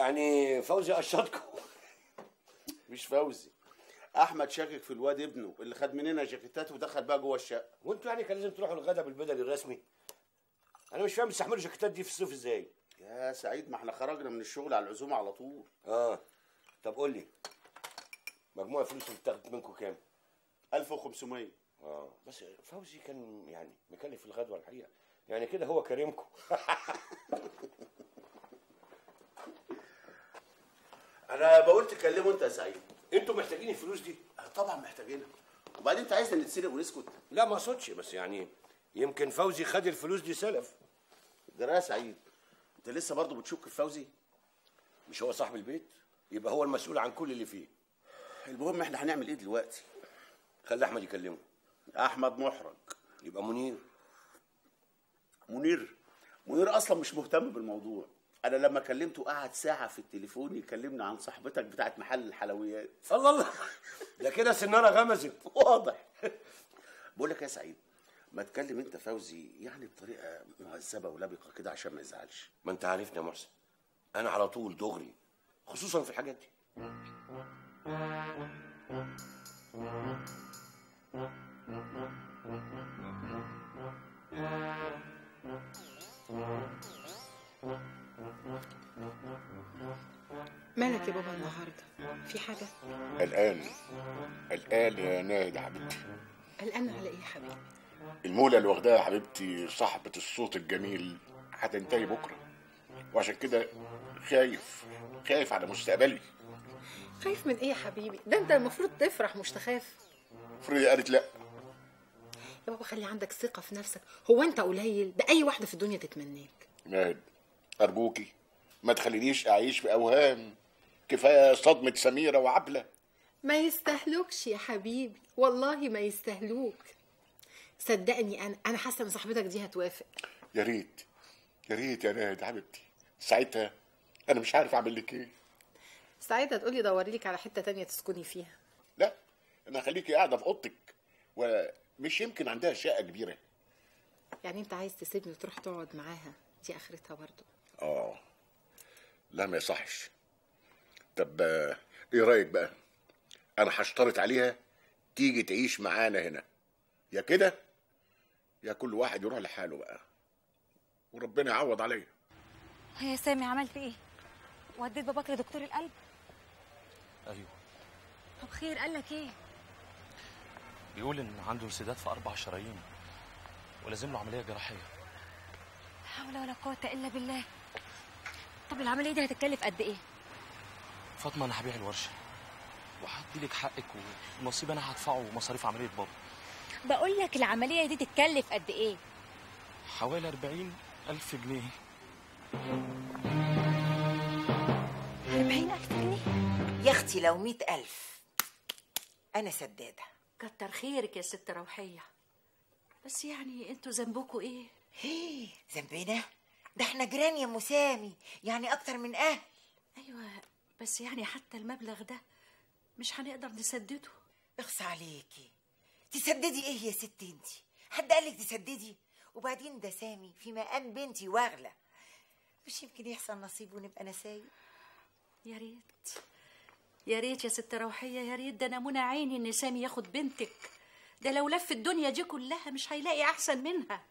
يعني فوزي قشطكم مش فوزي احمد شاكك في الواد ابنه اللي خد مننا جاكيتات ودخل بقى جوه الشقه وانتوا يعني كان لازم تروحوا الغدا بالبدل الرسمي انا مش فاهم بيستحملوا الجاكيتات دي في الصيف ازاي يا سعيد ما احنا خرجنا من الشغل على العزومه على طول اه طب قول لي مجموع الفلوس اللي اتاخدت منكم كام 1500 اه بس فوزي كان يعني مكلف الغدوه الحقيقه يعني كده هو كريمكم انا بقول تكلمه انت يا سعيد انتوا محتاجين الفلوس دي طبعا محتاجينها وبعدين انت عايزنا نتسرق ونسكت لا ما اقصدش بس يعني يمكن فوزي خد الفلوس دي سلف جرى يا سعيد انت لسه برضه بتشك في فوزي مش هو صاحب البيت يبقى هو المسؤول عن كل اللي فيه المهم احنا هنعمل ايه دلوقتي خلي احمد يكلمه احمد محرج يبقى منير منير منير اصلا مش مهتم بالموضوع انا لما كلمته قعد ساعه في التليفون يكلمنا عن صاحبتك بتاعت محل الحلويات الله الله ده كده سناره غمزت واضح بقول لك يا سعيد ما تكلم انت فوزي يعني بطريقه مهذبه ولبقه كده عشان ما يزعلش ما انت عارفني يا محسن انا على طول دغري خصوصا في الحاجات دي مالك يا بابا النهارده في حاجه الآن الآن يا ناهد حبيبتي قلقان على ايه يا حبيبي المولى اللي واخداها حبيبتي صاحبة الصوت الجميل هتنتهي بكرة وعشان كده خايف خايف على مستقبلي خايف من ايه يا حبيبي ده انت المفروض تفرح مش تخاف فريدة قالت لا يا بابا خلي عندك ثقه في نفسك هو انت قليل ده اي واحده في الدنيا تتمناك ناهد أرجوكي ما تخلينيش أعيش في أوهام كفاية صدمة سميرة وعبلة ما يستهلوكش يا حبيبي والله ما يستهلوك صدقني انا انا حاسه ان صاحبتك دي هتوافق يا ريت يا ريت يا ناهد حبيبتي ساعتها أنا مش عارف أعمل لك إيه ساعتها تقولي دوري لك على حته تانية تسكني فيها لا أنا هخليكي قاعدة في أوضتك ومش يمكن عندها شقة كبيرة يعني انت عايز تسيبني وتروح تقعد معاها دي اخرتها برضو اه لا ما يصحش طب آه، ايه رايك بقى انا هشترط عليها تيجي تعيش معانا هنا يا كده يا كل واحد يروح لحاله بقى وربنا يعوض عليا يا سامي عملت ايه وديت باباك لدكتور القلب ايوه طب خير قال لك ايه بيقول ان عنده انسداد في اربع شرايين ولازم له عمليه جراحيه لا حول ولا قوه الا بالله طب العمليه دي هتتكلف قد ايه فاطمه انا هبيع الورشه وهدي لك حقك ونصيب انا هدفعه مصاريف عمليه بابا بقول لك العمليه دي تتكلف قد ايه حوالي 40 الف جنيه 40000 جنيه يا اختي لو مئة ألف أنا سدادة كتر خيرك يا ست روحية بس يعني انتوا ذنبكوا ايه؟ هيه ذنبنا ده احنا جيران يا مسامي يعني أكتر من أهل ايوه بس يعني حتى المبلغ ده مش هنقدر نسدده اخص عليكي تسددي ايه يا ست انتي حد قالك تسددي وبعدين ده سامي في مقام بنتي واغلى مش يمكن يحصل نصيب ونبقى نسايب يا ريت يا ريت يا ست روحية يا ريت ده انا منى عيني ان سامي ياخد بنتك ده لو لف الدنيا دي كلها مش هيلاقي احسن منها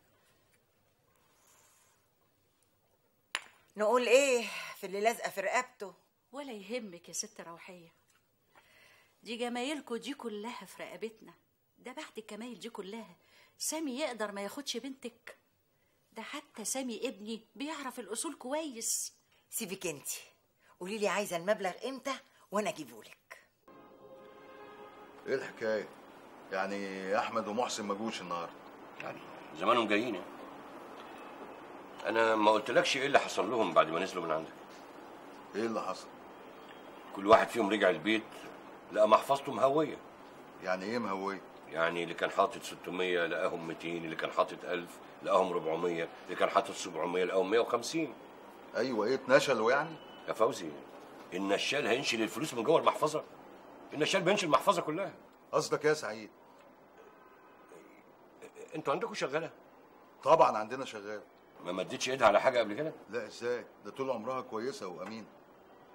نقول ايه في اللي لازقه في رقبته ولا يهمك يا ست روحية دي جمايلكوا دي كلها في رقبتنا ده بعد الجمايل دي كلها سامي يقدر ما ياخدش بنتك ده حتى سامي ابني بيعرف الأصول كويس سيبك انتي قولي لي عايزه المبلغ امتى وانا اجيبهولك ايه الحكايه يعني احمد ومحسن ما جوش النهارده يعني زمانهم جايين يعني. انا ما قلتلكش ايه اللي حصل لهم بعد ما نزلوا من عندك ايه اللي حصل كل واحد فيهم رجع البيت لقى محفظته مهويه يعني ايه مهويه يعني اللي كان حاطط 600 لقاهم 200 اللي كان حاطط 1000 لقاهم 400 اللي كان حاطط 700 لقاهم 150 ايوه ايه اتنشلوا يعني يا فوزي النشال هينشل الفلوس من جوه المحفظه النشال بينشل المحفظه كلها قصدك يا سعيد انتوا عندكم شغاله طبعا عندنا شغال ما مدتش ايدها على حاجه قبل كده لا ازاي ده طول عمرها كويسه وامينه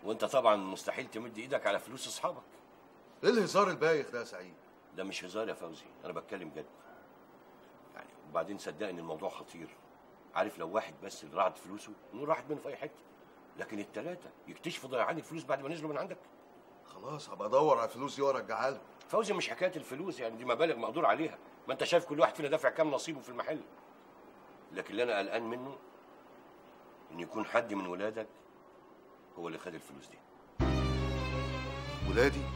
وانت طبعا مستحيل تمد ايدك على فلوس اصحابك ايه الهزار البايخ ده يا سعيد ده مش هزار يا فوزي انا بتكلم جد يعني وبعدين صدقني الموضوع خطير عارف لو واحد بس اللي راحت فلوسه نقول راحت منه في اي حته لكن الثلاثه يكتشفوا ضياعان الفلوس بعد ما نزلوا من عندك خلاص هبقى ادور على الفلوس دي وارجعها لهم فوزي مش حكايه الفلوس يعني دي مبالغ مقدور عليها ما انت شايف كل واحد فينا دافع كام نصيبه في المحل لكن اللي انا قلقان منه ان يكون حد من ولادك هو اللي خد الفلوس دي ولادي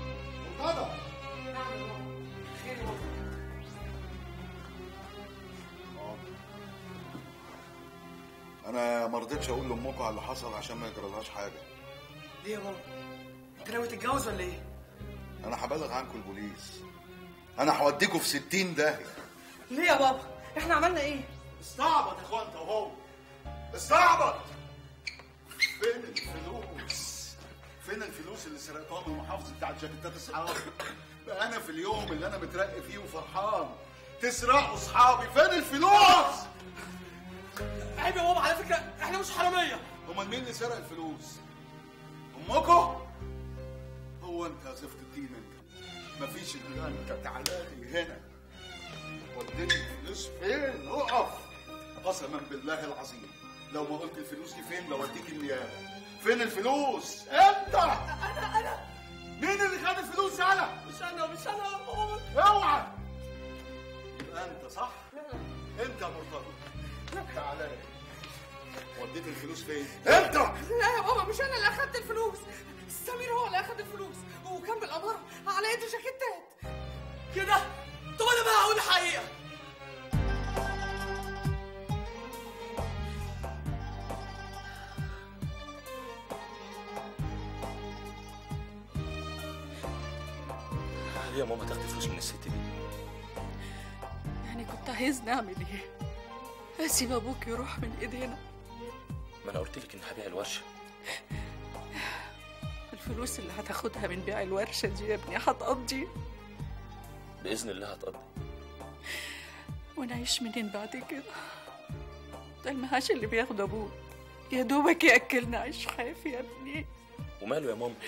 انا ما رضيتش اقول لامكم على اللي حصل عشان ما يجرالهاش حاجه ليه يا بابا؟ انت ناوي تتجوز ولا ايه؟ انا هبلغ عنكم البوليس انا هوديكم في 60 داهيه ليه يا بابا؟ احنا عملنا ايه؟ استعبط يا اخوان انت وهو استعبط فين الفلوس فين الفلوس اللي سرقتوها من المحافظه بتاعت جاكيتات اصحابي بقى انا في اليوم اللي انا مترقي فيه وفرحان تسرقوا اصحابي فين الفلوس عيب يا بابا على فكره احنا مش حراميه امال مين اللي سرق الفلوس امكم هو انت يا زفت الدين انت مفيش الا انت تعالى لي هنا وديني الفلوس فين اقف قسما بالله العظيم لو ما قلت الفلوس دي فين لوديك النيابه فين الفلوس انت انا انا مين اللي خد الفلوس انا مش انا مش انا يا بابا اوعى يبقى انت صح انت يا مرتضى تعالى لي. وديت الفلوس فين انت لا يا بابا مش انا اللي اخدت الفلوس سمير هو اللي اخد الفلوس وكان بالاماره على يد جاكيتات كده طب انا بقى هقول الحقيقه ليه يا ماما تاخدي فلوس من الست دي يعني كنت عايزني اعمل ايه اسيب ابوك يروح من ايدينا ما انا قلت لك اني هبيع الورشه الفلوس اللي هتاخدها من بيع الورشه دي يا ابني هتقضي باذن الله هتقضي ونعيش منين بعد كده ده المعاش اللي بياخده ابوك يا دوبك ياكلنا عيش حافي يا ابني وماله يا ماما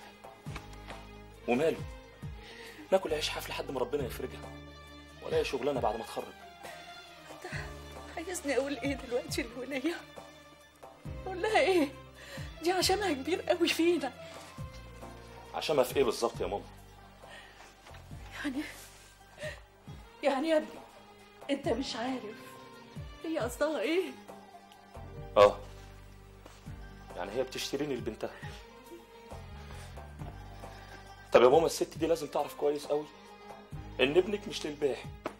وماله ناكل عيش حاف لحد ما ربنا يفرجها ولا هي شغلانه بعد ما اتخرج عايزني اقول ايه دلوقتي للولية اقول لها ايه دي عشانها كبير قوي فينا عشان ما في ايه بالظبط يا ماما يعني يعني يا ابني انت مش عارف هي قصدها ايه اه يعني هي بتشتريني لبنتها طب يا ماما الست دي لازم تعرف كويس قوي ان ابنك مش للبيع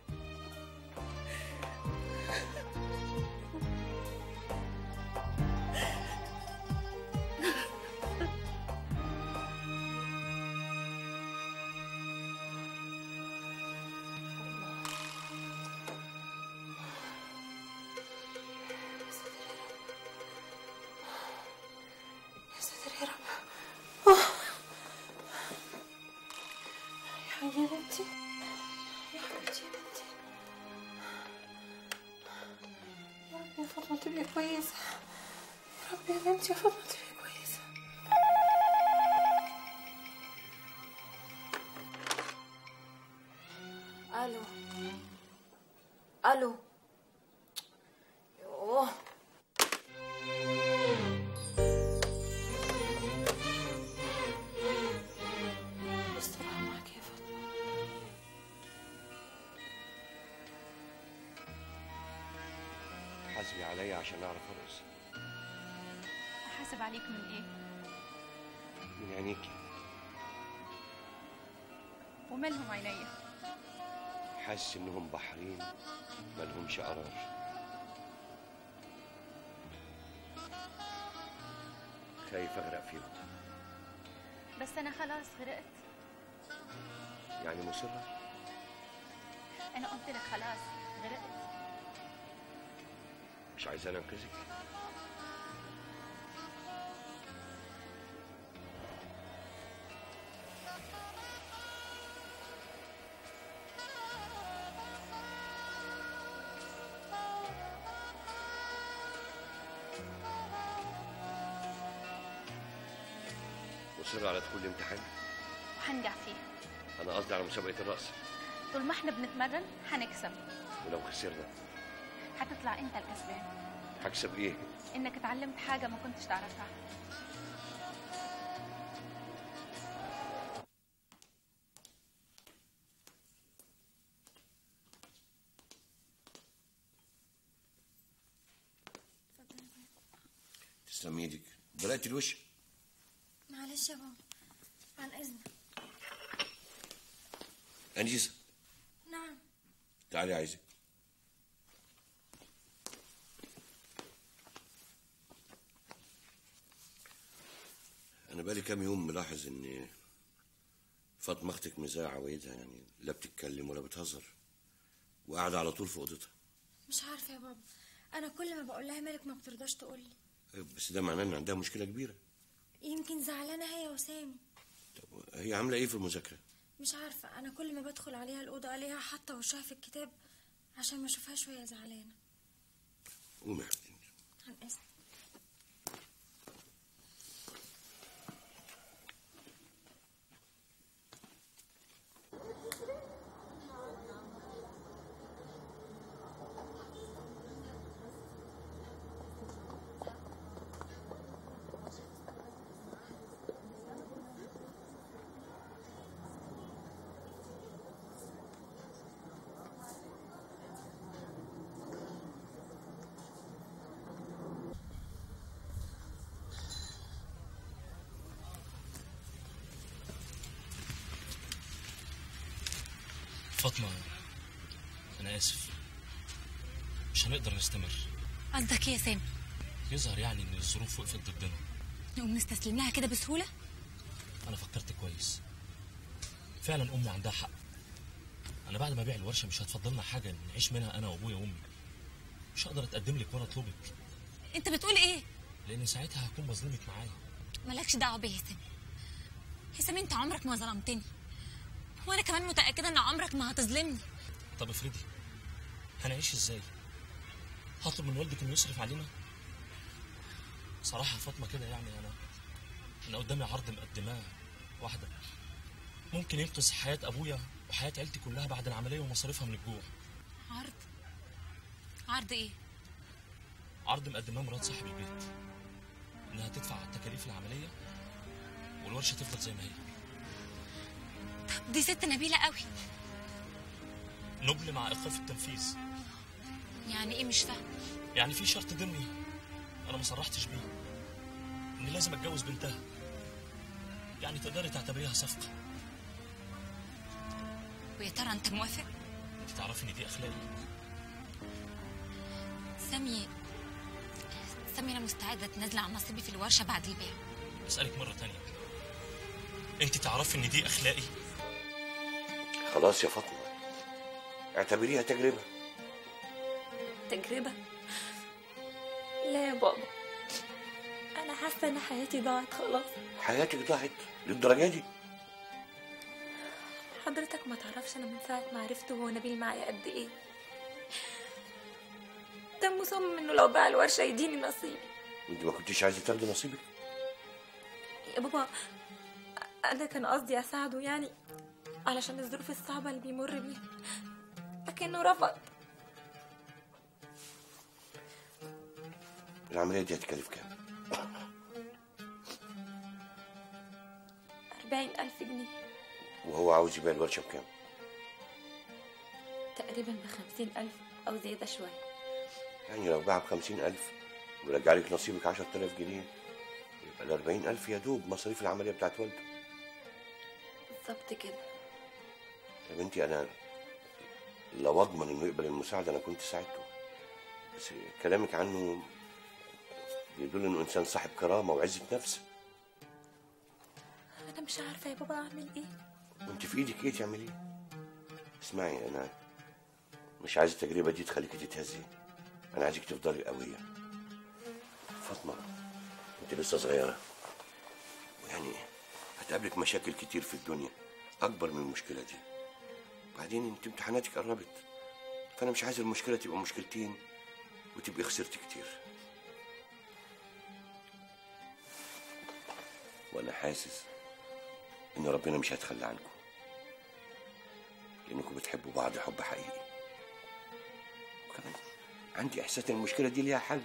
يا ساتر يا رب يا بنتي يا حبيبتي يا بنتي يا رب يا فاطمة تبقي كويسة يا رب يا بنتي يا فاطمة تبقي كويسة الو الو يوه استراحة معك يا فاطمة حاسبي عليا عشان اعرف ارقص احاسب عليك من ايه من عينيكي ومالهم عينيا حاسس انهم بحرين مالهمش قرار خايف اغرق فيهم بس انا خلاص غرقت يعني مصرة انا قلت لك خلاص غرقت مش عايزاني انقذك مصر على دخول الامتحان وهنجح فيها انا قصدي على مسابقه الرقص طول ما احنا بنتمرن هنكسب ولو خسرنا هتطلع انت الكسبان هكسب ايه انك اتعلمت حاجه ما كنتش تعرفها تسلم ايدك بدأت الوش معلش يا بابا عن اذنك انجز نعم تعالي عايزك انا بقالي كام يوم ملاحظ ان فاطمه اختك مزايا عوايدها يعني لا بتتكلم ولا بتهزر وقاعده على طول في اوضتها مش عارفه يا بابا انا كل ما بقول لها مالك ما بترضاش تقول لي بس ده معناه ان عندها مشكله كبيره يمكن زعلانه هي وسامي هي عامله ايه في المذاكره مش عارفه انا كل ما بدخل عليها الاوضه عليها حتى وشها في الكتاب عشان ما اشوفهاش وهي زعلانه قومي يا حبيبتي عن اذنك فاطمه انا اسف مش هنقدر نستمر قصدك ايه يا سامي يظهر يعني ان الظروف وقفت ضدنا نقوم نستسلم لها كده بسهوله انا فكرت كويس فعلا امه عندها حق انا بعد ما ابيع الورشه مش هتفضلنا حاجه نعيش منها انا وابويا وامي مش هقدر اتقدم لك ولا اطلبك انت بتقول ايه لان ساعتها هكون بظلمك معايا مالكش دعوه بيا يا سامي يا سامي انت عمرك ما ظلمتني وانا كمان متاكده ان عمرك ما هتظلمني طب افرضي هنعيش ازاي هطلب من والدك انه يصرف علينا صراحه يا فاطمه كده يعني انا انا قدامي عرض مقدماه واحده ممكن ينقذ حياه ابويا وحياه عيلتي كلها بعد العمليه ومصاريفها من الجوع عرض عرض ايه عرض مقدماه مرات صاحب البيت انها تدفع تكاليف العمليه والورشه تفضل زي ما هي دي ست نبيله قوي نبل مع ايقاف التنفيذ يعني ايه مش فاهم يعني في شرط ضمني انا ما صرحتش بيه اني لازم اتجوز بنتها يعني تقدري تعتبريها صفقه ويا ترى انت موافق انت تعرفي ان دي اخلاقي سامي سامي انا مستعده اتنازل عن نصيبي في الورشه بعد البيع اسالك مره تانية انت تعرفي ان دي اخلاقي خلاص يا فاطمه اعتبريها تجربه تجربة لا يا بابا أنا حاسة إن حياتي ضاعت خلاص حياتك ضاعت للدرجه دي حضرتك ما تعرفش أنا من ساعة ما عرفته هو نبيل معايا قد إيه ده مصمم إنه لو باع الورشة يديني نصيبي انت ما كنتيش عايزه تاخدي نصيبك يا بابا أنا كان قصدي أساعده يعني علشان الظروف الصعبة اللي بيمر بيها لكنه رفض العمليه دي هتكلف كام أربعين ألف جنيه وهو عاوز يبيع الورشه بكام تقريبا بخمسين ألف أو زيادة شوية يعني لو باع بخمسين ألف ورجع لك نصيبك عشرة آلاف جنيه يبقى الأربعين ألف يا دوب مصاريف العملية بتاعت والده بالظبط كده يا بنتي أنا لو أضمن إنه يقبل المساعدة أنا كنت ساعدته بس كلامك عنه بيدل إنه إنسان صاحب كرامة وعزة نفس أنا مش عارفة يا بابا أعمل إيه وأنت في إيدك إيه تعمليه اسمعي أنا مش عايز التجربة دي تخليكي تتهزي أنا عايزك تفضلي قوية فاطمة أنت لسه صغيرة ويعني هتقابلك مشاكل كتير في الدنيا أكبر من المشكلة دي بعدين أنت امتحاناتك قربت فأنا مش عايز المشكلة تبقى مشكلتين وتبقي خسرت كتير وأنا حاسس ان ربنا مش هيتخلى عنكم لانكم بتحبوا بعض حب حقيقي وكمان عندي احساس ان المشكله دي ليها حل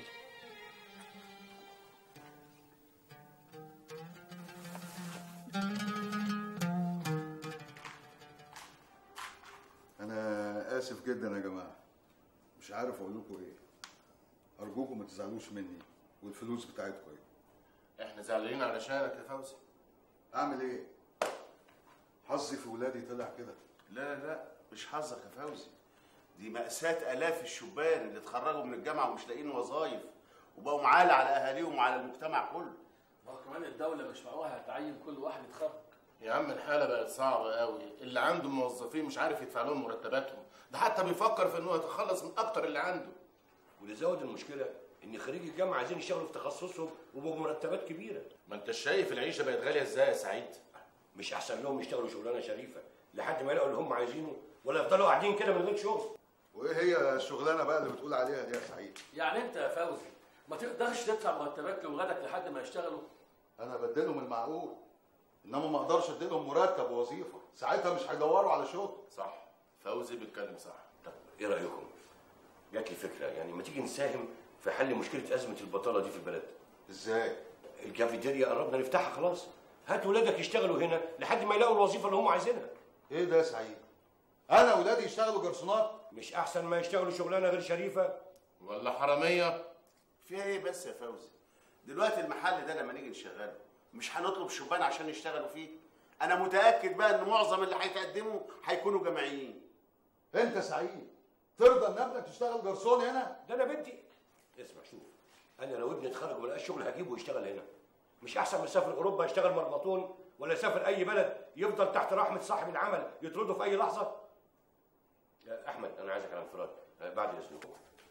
انا اسف جدا يا جماعه مش عارف اقول لكم ايه ارجوكم ما تزعلوش مني والفلوس بتاعتكم ايه احنا زعلانين علشانك يا فوزي اعمل ايه حظي في ولادي طلع كده لا لا مش حظك يا فوزي دي مأساة آلاف الشبان اللي اتخرجوا من الجامعة ومش لاقيين وظايف وبقوا معالة على أهاليهم وعلى المجتمع كله ما هو كمان الدولة مش معقولة هتعين كل واحد يتخرج يا عم الحالة بقت صعبة قوي اللي عنده موظفين مش عارف يدفع لهم مرتباتهم ده حتى بيفكر في انه يتخلص من اكتر اللي عنده واللي زود المشكله ان خريج الجامعه عايزين يشتغلوا في تخصصهم وبمرتبات كبيره ما انت شايف العيشة بقت غالية ازاي يا سعيد مش احسن لهم يشتغلوا شغلانه شريفه لحد ما يلاقوا اللي هم عايزينه ولا يفضلوا قاعدين كده من غير شغل وايه هي الشغلانه بقى اللي بتقول عليها دي يا سعيد يعني انت يا فوزي ما تقدرش تدفع مرتبات لاولادك لحد ما يشتغلوا انا بديلهم المعقول انما ما اقدرش اديلهم مرتب ووظيفه ساعتها مش هيدوروا على شغل صح فوزي بيتكلم صح طب ايه رايكم جات لي فكره يعني ما تيجي نساهم في حل مشكله ازمه البطاله دي في البلد ازاي الكافيتيريا قربنا نفتحها خلاص هات ولادك يشتغلوا هنا لحد ما يلاقوا الوظيفه اللي هم عايزينها ايه ده يا سعيد انا ولادي يشتغلوا جرسونات مش احسن ما يشتغلوا شغلانه غير شريفه ولا حراميه فيها ايه بس يا فوزي دلوقتي المحل ده لما نيجي نشغله مش هنطلب شبان عشان يشتغلوا فيه انا متاكد بقى ان معظم اللي هيتقدموا هيكونوا جامعيين انت سعيد ترضى ان ابنك يشتغل جرسون هنا ده انا بدي اسمع شوف انا لو ابني اتخرج وما لقاش شغل هجيبه يشتغل هنا مش احسن ما يسافر اوروبا يشتغل مرمطون ولا يسافر اي بلد يفضل تحت رحمه صاحب العمل يطرده في اي لحظه يا احمد انا عايزك على انفراد آه، بعد اذنكم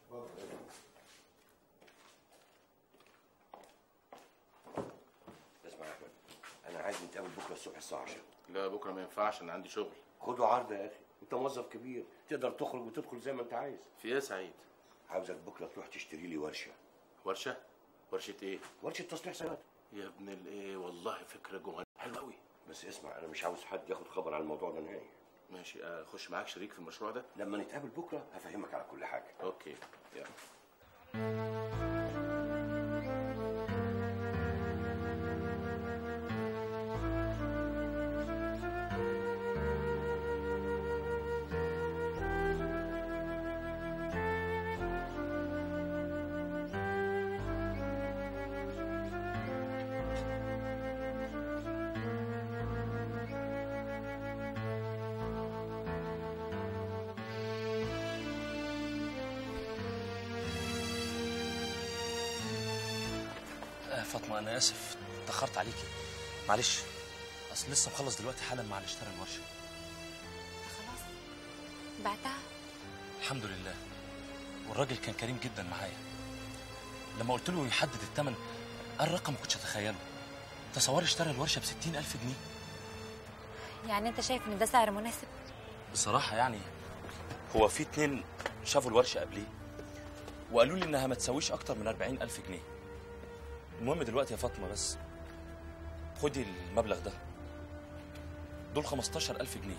اسمع يا احمد انا عايز نتقابل بكره الصبح الساعه 10 لا بكره ما ينفعش انا عندي شغل خدوا عرض يا اخي انت موظف كبير تقدر تخرج وتدخل زي ما انت عايز في ايه يا سعيد عاوزك بكره تروح تشتري لي ورشه ورشه ورشه ايه ورشه تصليح سيارات يا ابن الايه والله فكره جوه حلوه قوي بس اسمع انا مش عاوز حد ياخد خبر عن الموضوع ده نهائي ماشي اخش معاك شريك في المشروع ده لما نتقابل بكره هفهمك على كل حاجه اوكي يلا آه فاطمه انا اسف اتاخرت عليكي معلش اصل لسه مخلص دلوقتي حالا مع اللي اشترى الورشه خلاص بعتها الحمد لله والراجل كان كريم جدا معايا لما قلت له يحدد الثمن قال رقم ما كنتش اتخيله تصور اشترى الورشه ب ألف جنيه يعني انت شايف ان ده سعر مناسب بصراحه يعني هو في اتنين شافوا الورشه قبليه وقالوا لي انها ما تساويش اكتر من أربعين ألف جنيه المهم دلوقتي يا فاطمه بس خدي المبلغ ده دول 15000 ألف جنيه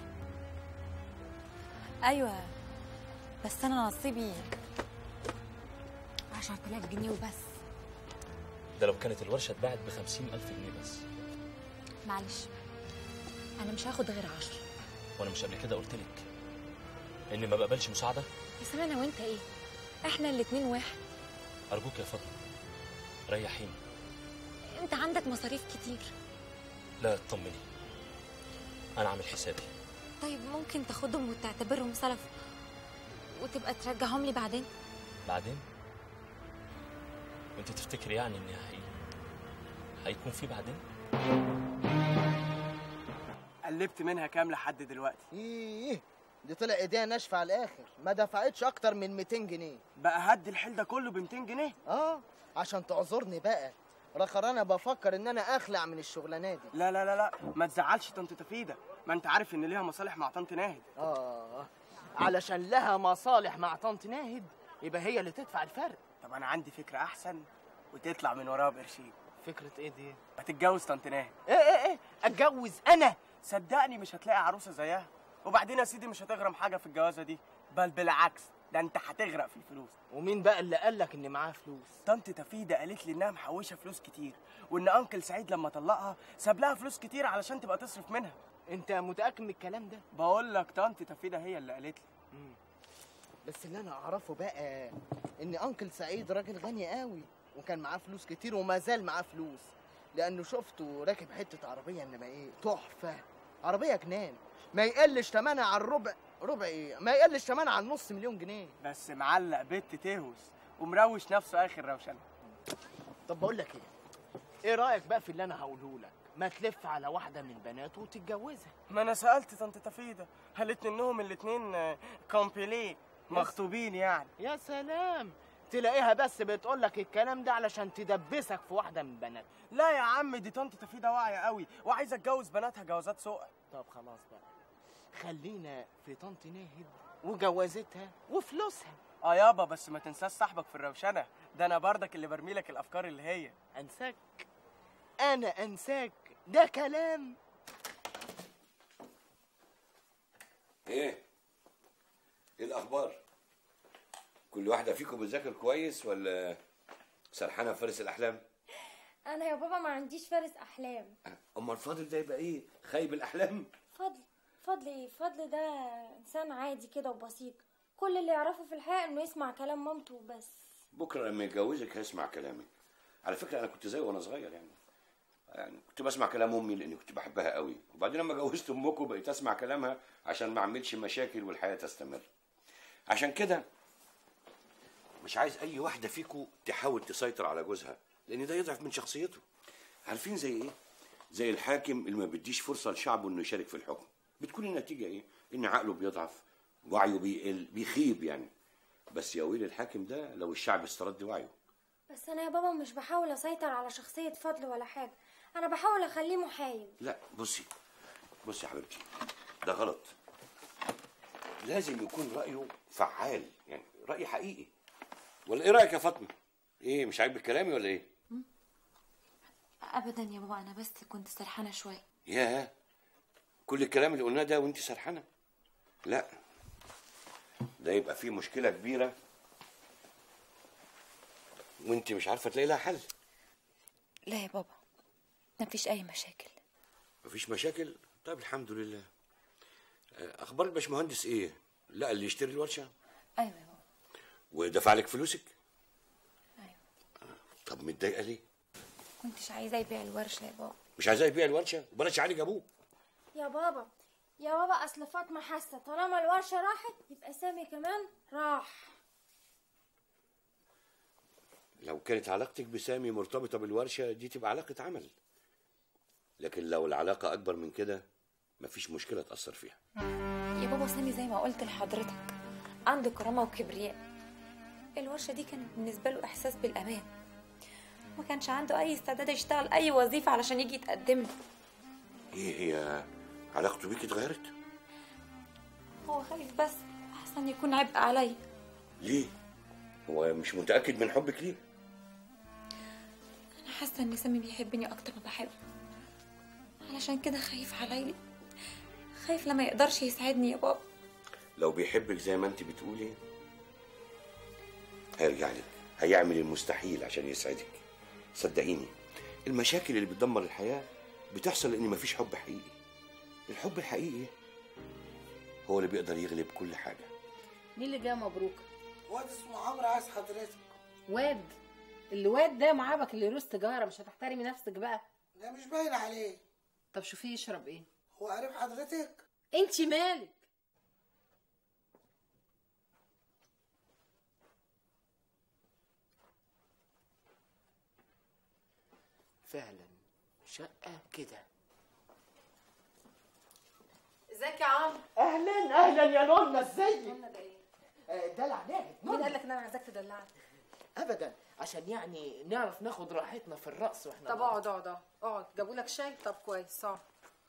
ايوه بس انا نصيبي 10000 جنيه وبس ده لو كانت الورشه اتباعت ب ألف جنيه بس معلش انا مش هاخد غير عشرة وانا مش قبل كده قلت لك اني ما بقبلش مساعده يا سامي انا وانت ايه احنا الاتنين واحد ارجوك يا فاطمه ريحيني انت عندك مصاريف كتير لا اطمني انا عامل حسابي طيب ممكن تاخدهم وتعتبرهم سلف وتبقى ترجعهم لي بعدين بعدين وانت تفتكر يعني ان هي... هيكون في بعدين قلبت منها كام لحد دلوقتي ايه دي طلع ايديها ناشفه على الاخر ما دفعتش اكتر من 200 جنيه بقى هد الحيل ده كله ب 200 جنيه اه عشان تعذرني بقى رخر انا بفكر ان انا اخلع من الشغلانه دي لا لا لا لا ما تزعلش طنط تفيده ما انت عارف ان ليها مصالح مع طنط ناهد اه علشان لها مصالح مع طنط ناهد يبقى هي اللي تدفع الفرق طب انا عندي فكره احسن وتطلع من وراها بقرشين فكره ايه دي ما تتجوز طنط ناهد ايه ايه ايه اتجوز انا صدقني مش هتلاقي عروسه زيها وبعدين يا سيدي مش هتغرم حاجه في الجوازه دي بل بالعكس ده انت هتغرق في الفلوس ومين بقى اللي قال لك ان معاه فلوس طنط تفيدة قالت لي انها محوشه فلوس كتير وان انكل سعيد لما طلقها ساب لها فلوس كتير علشان تبقى تصرف منها انت متاكد من الكلام ده بقول لك طنط تفيدة هي اللي قالت لي بس اللي انا اعرفه بقى ان انكل سعيد راجل غني قوي وكان معاه فلوس كتير وما زال معاه فلوس لانه شفته راكب حته عربيه انما ايه تحفه عربيه جنان ما يقلش ثمنها عن ربع ربع ايه ما يقلش ثمنها عن نص مليون جنيه بس معلق بنت تهوس ومروش نفسه اخر روشنه طب بقول لك ايه ايه رايك بقى في اللي انا هقوله لك ما تلف على واحده من بناته وتتجوزها ما انا سالت طنط تفيدة قالت لي انهم الاتنين كومبليه مخطوبين يعني يا سلام تلاقيها بس بتقول لك الكلام ده علشان تدبسك في واحده من بناتها لا يا عم دي طنط تفيدة واعيه قوي وعايزه اتجوز بناتها جوازات سوق طب خلاص بقى خلينا في طنط ناهد وجوازتها وفلوسها اه يابا بس ما تنساش صاحبك في الروشنه ده انا بردك اللي برمي لك الافكار اللي هي انساك انا انساك ده كلام ايه ايه الاخبار كل واحده فيكم بتذاكر كويس ولا سرحانه في فارس الاحلام انا يا بابا ما عنديش فارس احلام اما الفاضل ده يبقى ايه خايب الاحلام فضل فضل ايه فضل ده انسان عادي كده وبسيط كل اللي يعرفه في الحياه انه يسمع كلام مامته وبس بكره لما يتجوزك هيسمع كلامك على فكره انا كنت زيه وانا صغير يعني يعني كنت بسمع كلام امي لاني كنت بحبها قوي وبعدين لما جوزت امكم بقيت اسمع كلامها عشان ما اعملش مشاكل والحياه تستمر عشان كده مش عايز اي واحده فيكم تحاول تسيطر على جوزها لان ده يضعف من شخصيته عارفين زي ايه زي الحاكم اللي ما بيديش فرصه لشعبه انه يشارك في الحكم بتكون النتيجه ايه ان عقله بيضعف وعيه بيقل بيخيب يعني بس يا ويل الحاكم ده لو الشعب استرد وعيه بس انا يا بابا مش بحاول اسيطر على شخصيه فضل ولا حاجه انا بحاول اخليه محايد لا بصي بصي يا حبيبتي ده غلط لازم يكون رايه فعال يعني راي حقيقي ولا ايه رايك يا فاطمه ايه مش عاجبك كلامي ولا ايه ابدا يا بابا انا بس كنت سرحانه شويه ياه كل الكلام اللي قلناه ده وانت سرحانه لا ده يبقى فيه مشكله كبيره وانت مش عارفه تلاقي لها حل لا يا بابا مفيش اي مشاكل مفيش مشاكل طيب الحمد لله آه، اخبار الباشمهندس ايه لا اللي يشتري الورشه ايوه يا بابا ودفع لك فلوسك ايوه طب متضايقه ليه كنتش عايزه يبيع الورشه يا بابا مش عايزاه يبيع الورشه وبلاش علي ابوه يا بابا يا بابا اصل فاطمه حاسه طالما الورشه راحت يبقى سامي كمان راح لو كانت علاقتك بسامي مرتبطه بالورشه دي تبقى علاقه عمل لكن لو العلاقه اكبر من كده مفيش مشكله تاثر فيها يا بابا سامي زي ما قلت لحضرتك عنده كرامه وكبرياء الورشه دي كانت بالنسبه له احساس بالامان ما كانش عنده اي استعداد يشتغل اي وظيفه علشان يجي يتقدم لي ايه هي علاقته بيك اتغيرت هو خايف بس احسن يكون عبء عليا ليه هو مش متاكد من حبك ليه انا حاسه ان سامي بيحبني اكتر ما بحبه علشان كده خايف عليا خايف لما يقدرش يساعدني يا بابا لو بيحبك زي ما انت بتقولي هيرجع لك هيعمل المستحيل عشان يسعدك صدقيني المشاكل اللي بتدمر الحياة بتحصل لأن مفيش حب حقيقي الحب الحقيقي هو اللي بيقدر يغلب كل حاجة مين اللي جاي مبروك واد اسمه عمرو عايز حضرتك واد الواد ده معابك اللي يروس تجاره مش هتحترمي نفسك بقى ده مش باين عليه طب شوفيه يشرب ايه هو قريب حضرتك انت مالك فعلا شقه كده ازيك يا عمرو اهلا اهلا يا نونا ازيك قلنا ده ايه آه، دلع ناهد مين قال لك ان انا عايزاك تدلعني ابدا عشان يعني نعرف ناخد راحتنا في الرقص واحنا طب اقعد اقعد اقعد اقعد جابوا لك شاي طب كويس اقعد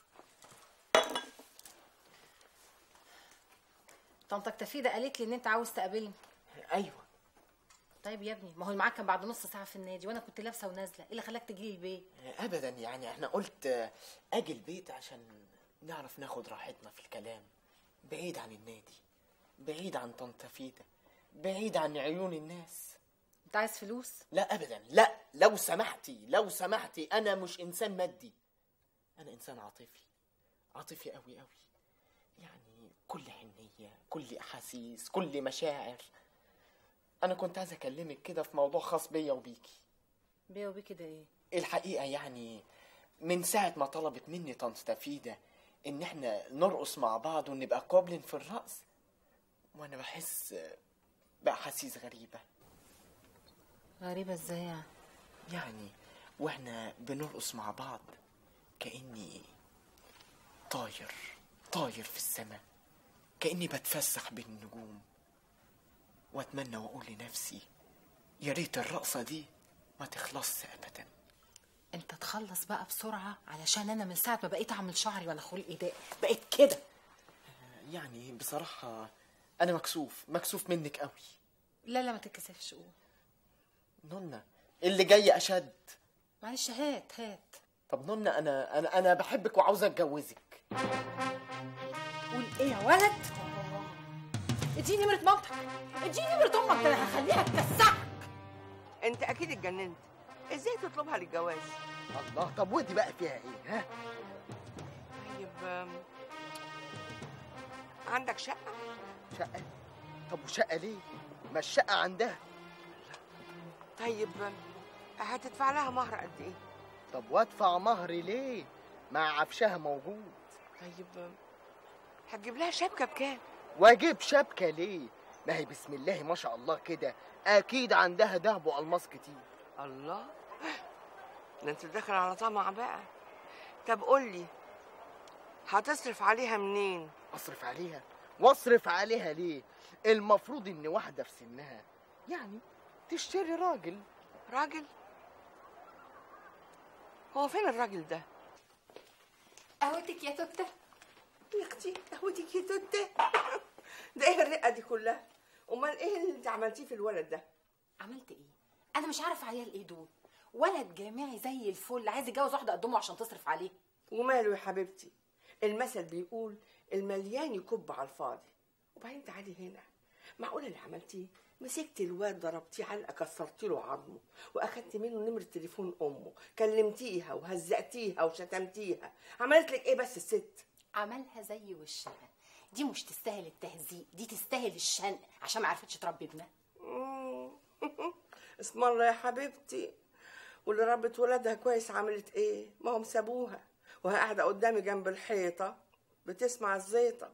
طنطك تفيدة قالت لي ان انت عاوز تقابلني ايوه طيب يا ابني ما هو الميعاد كان بعد نص ساعه في النادي وانا كنت لابسه ونازله ايه اللي خلاك تجي لي البيت ابدا يعني احنا قلت آه، اجي البيت عشان نعرف ناخد راحتنا في الكلام بعيد عن النادي بعيد عن طنط فيدا بعيد عن عيون الناس انت عايز فلوس لا ابدا لا لو سمحتي لو سمحتي انا مش انسان مادي انا انسان عاطفي عاطفي قوي قوي يعني كل حنيه كل احاسيس كل مشاعر انا كنت عايز اكلمك كده في موضوع خاص بيا وبيكي بيا وبيه كده ايه الحقيقه يعني من ساعه ما طلبت مني طنط تفيده ان احنا نرقص مع بعض ونبقى قابلين في الرقص وانا بحس باحاسيس غريبه غريبة ازاي يعني يعني واحنا بنرقص مع بعض كاني طاير طاير في السماء كاني بتفسح بين النجوم واتمنى واقول لنفسي يا ريت الرقصه دي ما تخلصش ابدا انت تخلص بقى بسرعة علشان انا من ساعة ما بقيت اعمل شعري ولا خلقي ده بقيت كده يعني بصراحه انا مكسوف مكسوف منك قوي لا لا ما تتكسفش قول نونا اللي جاي اشد معلش هات هات طب نونا انا انا انا بحبك وعاوز اتجوزك قول ايه يا ولد اديني نمرة مامتك اديني نمرة امك ده انا هخليها تكسحك انت اكيد اتجننت ازاي تطلبها للجواز الله طب ودي بقى فيها ايه ها طيب آم، عندك شقه شقه طب وشقه ليه ما الشقه عندها طيب آم، هتدفع لها مهر قد ايه طب وادفع مهري ليه مع عفشها موجود طيب آم، هتجيب لها شبكه بكام واجيب شبكه ليه ما هي بسم الله ما شاء الله كده اكيد عندها دهب والماس كتير الله ده انت داخل على طمع بقى طب قول لي هتصرف عليها منين اصرف عليها واصرف عليها ليه المفروض ان واحده في سنها يعني تشتري راجل راجل هو فين الراجل ده قهوتك يا توته يا اختي قهوتك يا توته ده ايه الرقه دي كلها امال ايه اللي انت عملتيه في الولد ده عملت ايه انا مش عارف عيال ايه دول ولد جامعي زي الفل عايز يتجوز واحده قدامه عشان تصرف عليه وماله يا حبيبتي المثل بيقول المليان يكب على الفاضي وبعدين تعالي هنا معقول اللي عملتيه مسكت الواد ضربتيه علقه كسرت له عظمه واخدت منه نمره تليفون امه كلمتيها وهزقتيها وشتمتيها عملت لك ايه بس الست عملها زي وشها دي مش تستاهل التهزيق دي تستاهل الشنق عشان ما عرفتش تربي ابنها مم. اسم الله يا حبيبتي واللي ربت ولادها كويس عملت ايه ما هم سابوها وهي قاعده قدامي جنب الحيطه بتسمع الزيطه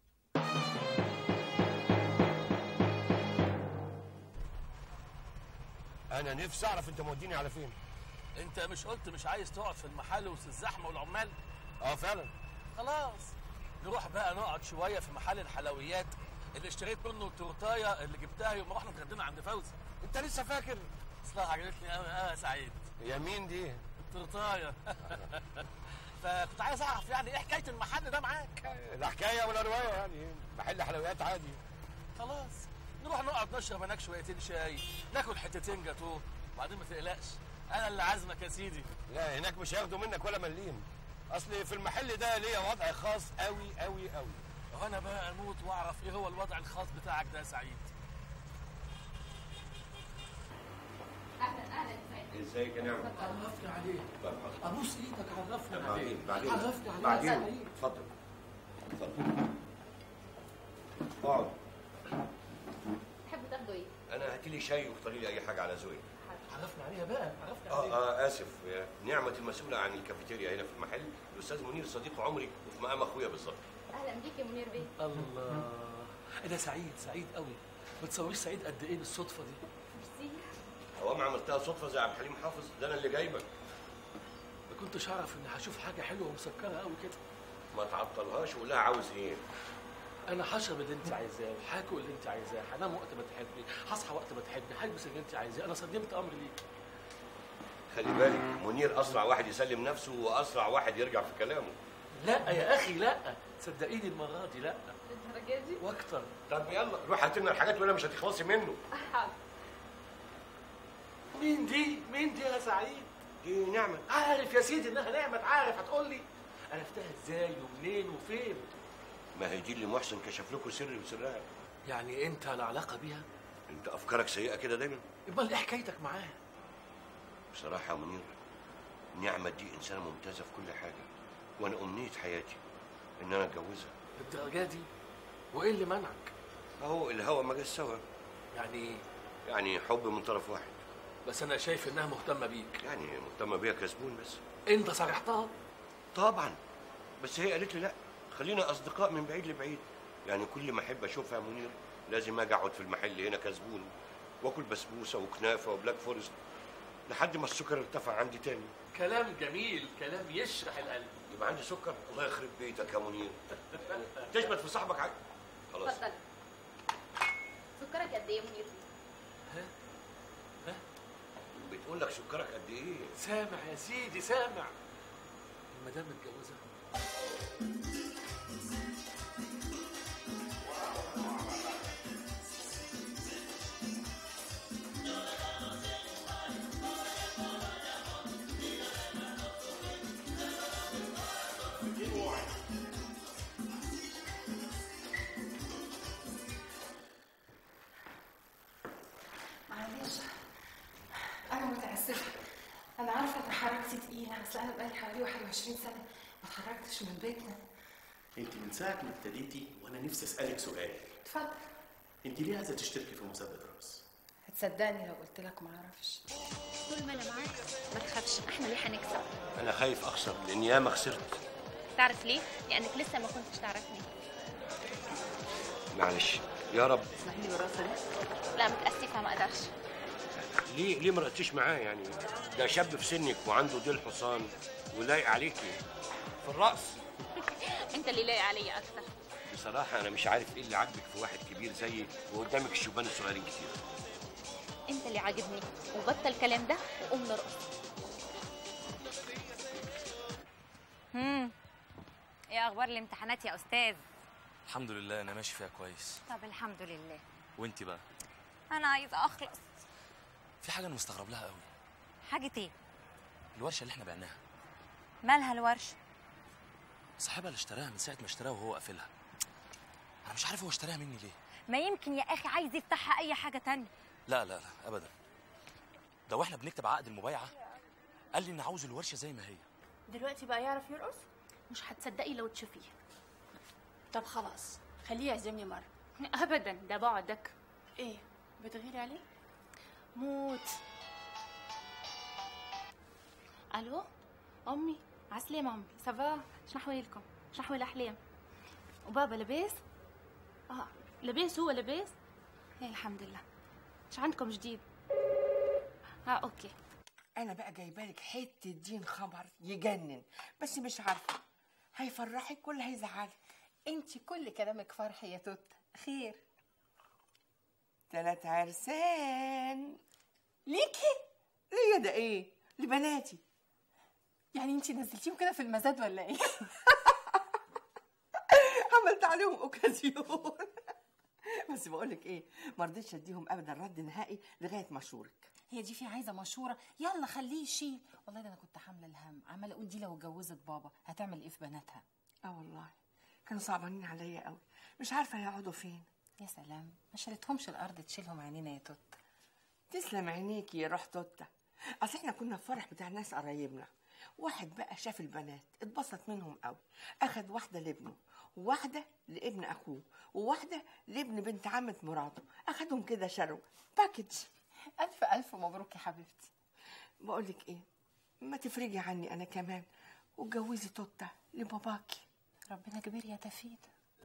انا نفسي اعرف انت موديني على فين انت مش قلت مش عايز تقعد في المحل وسط الزحمه والعمال اه فعلا خلاص نروح بقى نقعد شويه في محل الحلويات اللي اشتريت منه التورتايه اللي جبتها يوم ما رحنا اتغدينا عند فوزي انت لسه فاكر اصلها عجبتني قوي اه يا سعيد يا مين دي التورتايه فكنت عايز اعرف يعني ايه حكايه المحل ده معاك لا حكايه ولا روايه يعني محل حلويات عادي خلاص نروح نقعد نشرب هناك شويتين شاي ناكل حتتين جاتوه وبعدين ما تقلقش انا اللي عازمك يا سيدي لا هناك مش هياخدوا منك ولا مليم اصل في المحل ده ليا وضع خاص قوي قوي قوي وانا بقى اموت واعرف ايه هو الوضع الخاص بتاعك ده يا سعيد اهلا اهلا ازيك ازيك يا نعمه عرفني عليه طب حاضر. ابوس ايدك عرفني طب عليه بعدين بعدين عرفني عليه يا بعدين سعيد. اتفضل اتفضل اقعد تحبوا تاخدوا ايه انا هاتي لي شاي واختاري لي اي حاجه على ذوقك عرفني عليها بقى عرفني اه عليه اه اسف يا نعمه المسؤوله عن الكافيتيريا هنا في المحل الاستاذ منير صديق عمري وفي مقام اخويا بالظبط اهلا بيك يا منير بيه الله ايه ده سعيد سعيد قوي ما تصوريش سعيد قد ايه بالصدفه دي ميرسي هو ما عملتها صدفه زي عبد الحليم حافظ ده انا اللي جايبك ما كنتش اعرف اني هشوف حاجه حلوه ومسكره قوي كده ما تعطلهاش وقول لها عاوز ايه انا هشرب اللي انت عايزاه وهاكل اللي انت عايزاه هنام وقت ما تحبي هصحى وقت ما تحبي هلبس اللي انت عايزاه انا سلمت امري ليك خلي بالك منير اسرع واحد يسلم نفسه واسرع واحد يرجع في كلامه لا يا اخي لا صدقيني المره دي لا للدرجه دي واكتر طب يلا روح هات لنا الحاجات ولا مش هتخلصي منه حاضر مين دي مين دي يا سعيد دي نعمه عارف يا سيدي انها نعمه عارف هتقول لي عرفتها ازاي ومنين وفين ما هي دي اللي محسن كشف لكم سري وسرها يعني انت لا علاقه بيها انت افكارك سيئه كده دايما امال ايه حكايتك معاها بصراحه يا منير نعمه دي انسانه ممتازه في كل حاجه وانا امنيه حياتي ان انا اتجوزها الدرجه دي وايه اللي منعك اهو الهوى ما جاش سوا يعني ايه يعني حب من طرف واحد بس انا شايف انها مهتمه بيك يعني مهتمه بيها كسبون بس انت صرحتها طبعا بس هي قالت لي لا خلينا اصدقاء من بعيد لبعيد يعني كل ما احب اشوفها يا منير لازم اجي اقعد في المحل هنا كزبون واكل بسبوسه وكنافه وبلاك فورست لحد ما السكر ارتفع عندي تاني كلام جميل كلام يشرح القلب يبقى عندي سكر الله يخرب بيتك يا منير تشبت في صاحبك حاجه خلاص اتفضل سكرك قد ايه يا منير بتقول لك سكرك قد ايه سامع يا سيدي سامع المدام متجوزه معلش انا متاسفه انا عارفه ان حركتي تقيله بس انا بقالي حوالي 21 سنه ما اتحركتش من بيتنا انت من ساعه ما ابتديتي وانا نفسي اسالك سؤال اتفضل انت ليه عايزه تشتركي في مسابقه رقص هتصدقني لو قلت لك ما اعرفش طول ما انا معاك ما تخافش احنا اللي هنكسب انا خايف اخسر لان ياما خسرت تعرف ليه لانك لسه ما كنتش تعرفني معلش يا رب اسمح لي بالرقصه دي لا متاسفه ما اقدرش ليه ليه ما رقتيش معاه يعني ده شاب في سنك وعنده ديل حصان ولايق عليكي في الرقص انت اللي لايق عليا اكتر بصراحه انا مش عارف ايه اللي عاجبك في واحد كبير زيي وقدامك الشبان الصغيرين كتير انت اللي عاجبني وبطل الكلام ده وقوم نرقص امم ايه اخبار الامتحانات يا استاذ الحمد لله انا ماشي فيها كويس طب الحمد لله وانت بقى انا عايزه اخلص في حاجه انا مستغرب لها قوي حاجه ايه الورشه اللي احنا بعناها مالها الورشه صاحبها اللي اشتراها من ساعه ما اشتراها وهو قافلها انا مش عارف هو اشتراها مني ليه ما يمكن يا اخي عايز يفتحها اي حاجه تانية لا لا لا ابدا ده واحنا بنكتب عقد المبايعه قال لي ان عاوز الورشه زي ما هي دلوقتي بقى يعرف يرقص مش هتصدقي لو تشوفيه طب خلاص خليه يعزمني مره ابدا ده بعدك ايه بتغيري عليه موت الو امي عسلامة امي سافا شنو احوالكم شنو احوال الاحلام وبابا لاباس اه لاباس هو لاباس ايه الحمد لله شو عندكم جديد اه اوكي انا بقى جايبه لك حته دين خبر يجنن بس مش عارفه هيفرحك ولا هيزعلك انت كل كلامك فرح يا توت خير تلات عرسان ليكي ليا ده ايه لبناتي يعني انت نزلتيهم كده في المزاد ولا ايه عملت عليهم اوكازيون بس بقول لك ايه ما رضيتش اديهم ابدا رد نهائي لغايه مشورك هي دي في عايزه مشوره يلا خليه يشيل والله ده انا كنت حامله الهم عماله اقول دي لو اتجوزت بابا هتعمل ايه في بناتها اه والله كانوا صعبانين عليا قوي مش عارفه هيقعدوا فين يا سلام ما شالتهمش الارض تشيلهم عينينا يا توت تسلم عينيكي يا روح توته اصل احنا كنا في فرح بتاع ناس قرايبنا واحد بقى شاف البنات اتبسط منهم قوي اخد واحده لابنه وواحده لابن اخوه وواحده لابن بنت عمه مراته اخدهم كده شروا باكج الف الف مبروك يا حبيبتي بقول لك ايه ما تفرجي عني انا كمان واتجوزي توته لباباكي ربنا كبير يا تفيد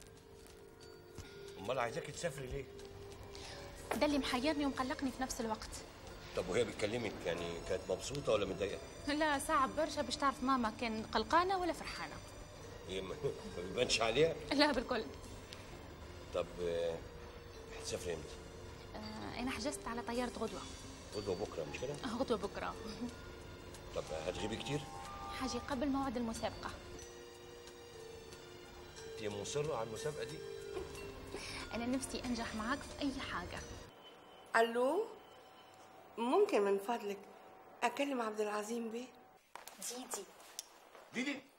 امال عايزاكي تسافري ليه ده اللي محيرني ومقلقني في نفس الوقت طب وهي بتكلمك يعني كانت مبسوطه ولا متضايقه لا صعب برشا باش تعرف ماما كان قلقانه ولا فرحانه هي ما ما بيبانش عليها لا بالكل طب آه، هتسافري امتى آه انا حجزت على طياره غدوه غدوه بكره مش كده غدوه بكره طب هتغيبي كتير حاجه قبل موعد المسابقه انت مصره على المسابقه دي انا نفسي انجح معاك في اي حاجه الو ممكن من فضلك اكلم عبد العظيم بيه ديدي ديدي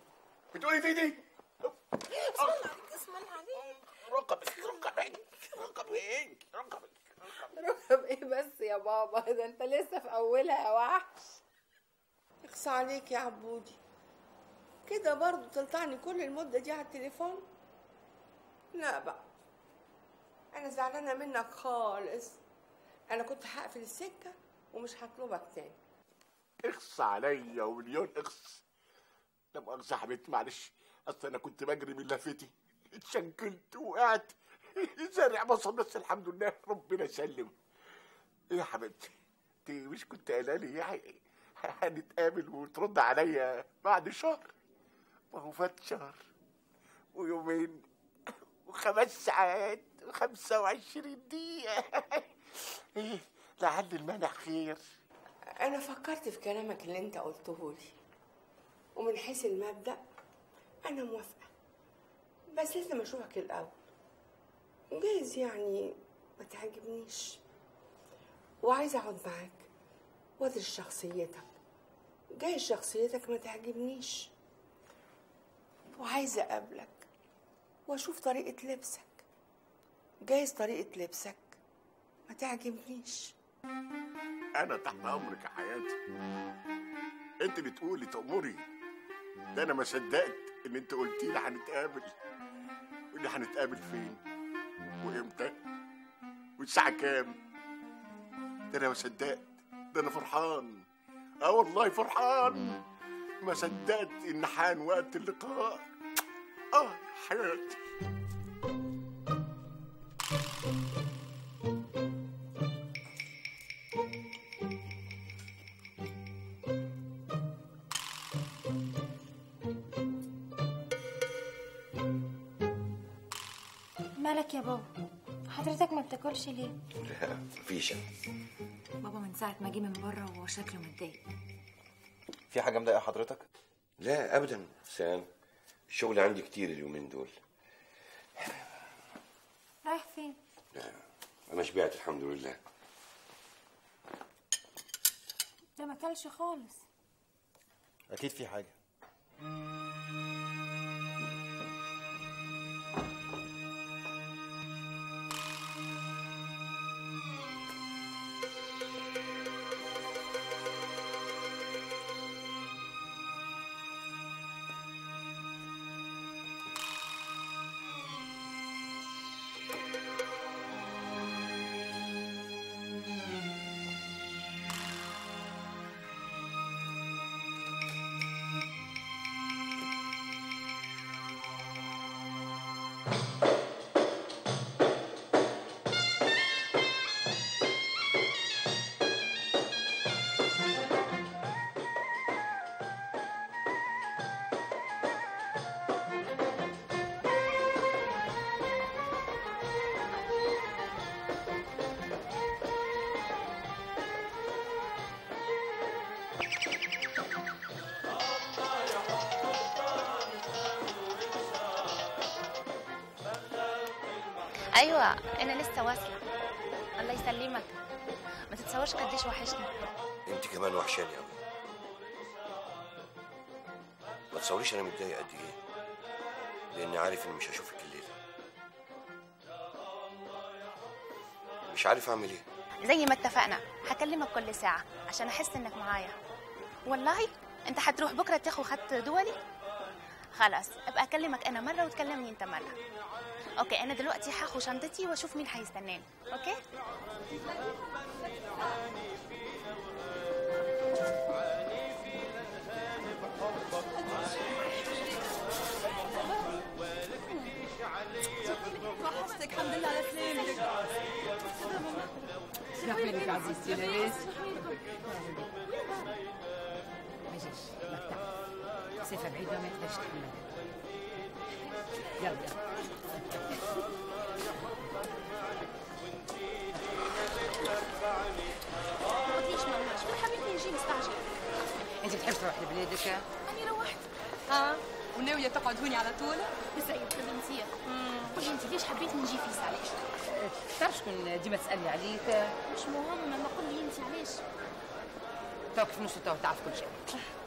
بتقولي في دي اسم الله عليك ركبك ركبك ركبك ركبك ركب ايه بس يا بابا ده انت لسه في اولها يا وحش اخصى عليك يا عبودي كده برضو تلطعني كل المدة دي على التليفون لا بقى انا زعلانة منك خالص انا كنت هقفل السكة ومش هطلبك تاني اخص عليا ومليون اخص لا مؤاخذة يا حبيبتي معلش اصل انا كنت بجري من لفتي اتشنكلت وقعت زرع بصل بس الحمد لله ربنا يسلم ايه يا حبيبتي انت مش كنت قايله لي يعني هنتقابل وترد عليا بعد شهر ما هو فات شهر ويومين وخمس ساعات وخمسة وعشرين دقيقة ايه لعل المانع خير انا فكرت في كلامك اللي انت قلته لي ومن حيث المبدأ انا موافقة بس لازم اشوفك الاول جايز يعني ما تعجبنيش وعايزة اقعد معاك وادرس شخصيتك جايز شخصيتك ما تعجبنيش وعايزة اقابلك واشوف طريقة لبسك جايز طريقة لبسك ما تعجبنيش انا تحت امرك يا حياتي انت بتقولي تأمري ده انا ما صدقت ان انت قلتي لي هنتقابل واللي هنتقابل فين وامتى والساعه كام ده انا ما صدقت ده انا فرحان اه والله فرحان ما صدقت ان حان وقت اللقاء اه يا حياتي مالك يا بابا حضرتك ما بتاكلش ليه لا مفيش بابا من ساعه ما جه من بره وهو شكله متضايق في حاجه مضايقه حضرتك لا ابدا سام الشغل عندي كتير اليومين دول رايح فين انا شبعت الحمد لله ده ما اكلش خالص اكيد في حاجه ايوه انا لسه واصله الله يسلمك ما تتصورش قديش وحشني انت كمان وحشاني قوي ما تصوريش انا متضايق قد ايه لاني عارف اني مش هشوفك الليله مش عارف اعمل ايه زي ما اتفقنا هكلمك كل ساعه عشان احس انك معايا والله انت هتروح بكره تاخد خط دولي خلاص ابقى اكلمك انا مره وتكلمني انت مره اوكي انا دلوقتي هاخد شنطتي واشوف مين هيستناني اوكي وحشتك الحمد لله على سلامتك شنو احوالك يا عزيزتي لاباس؟ ما جاش مسافة بعيدة ما تقدرش تحملها يلا يلا ما ماما شو حبيبتي نجي مستعجل انت بتحب تروح لبلادك؟ انا روحت اه وناوية تقعد هوني على طول؟ بسعيد خدمتي قولي انت ليش حبيت نجي فيس علاش تعرف شكون ديما تسألني عليك مش مهم ما قولي انت علاش توك في نص تو تعرف كل شيء